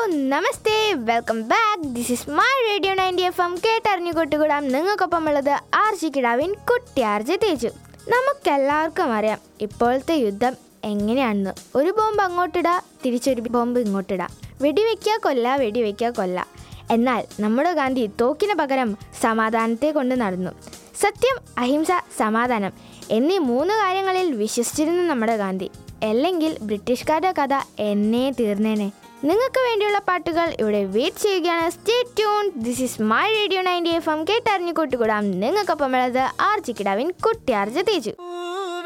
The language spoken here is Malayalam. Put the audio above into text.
namaste welcome back this is my radio ninety F M കേട്ടറിഞ്ഞു കൊട്ടുകൂടാം നിങ്ങൾക്കൊപ്പമുള്ളത് ആർജി കിടാവിൻ കുട്ടി ആർജി തേജു നമുക്കെല്ലാവർക്കും അറിയാം ഇപ്പോഴത്തെ യുദ്ധം എങ്ങനെയാണെന്ന് ഒരു ബോംബ് അങ്ങോട്ടിടാ തിരിച്ചൊരു ബോംബ് ഇങ്ങോട്ടിടാ വെടിവെക്കുക കൊല്ല വെടിവെക്കുക കൊല്ല എന്നാൽ നമ്മുടെ ഗാന്ധി തോക്കിന് പകരം സമാധാനത്തെ കൊണ്ട് നടന്നു സത്യം അഹിംസ സമാധാനം എന്നീ മൂന്ന് കാര്യങ്ങളിൽ വിശ്വസിച്ചിരുന്ന നമ്മുടെ ഗാന്ധി അല്ലെങ്കിൽ ബ്രിട്ടീഷുകാരുടെ കഥ എന്നേ തീർന്നേനെ നിങ്ങൾക്ക് വേണ്ടിയുള്ള പാട്ടുകൾ ഇവിടെ വെയിറ്റ് ചെയ്യുകയാണ് stay tune this is my radio ninety F M കേട്ടറിഞ്ഞു കൂട്ടുകൂടാം നിങ്ങൾക്കൊപ്പം ഉള്ളത് ആർജി കിടാവിൻ കുട്ടി ആർജ തേജു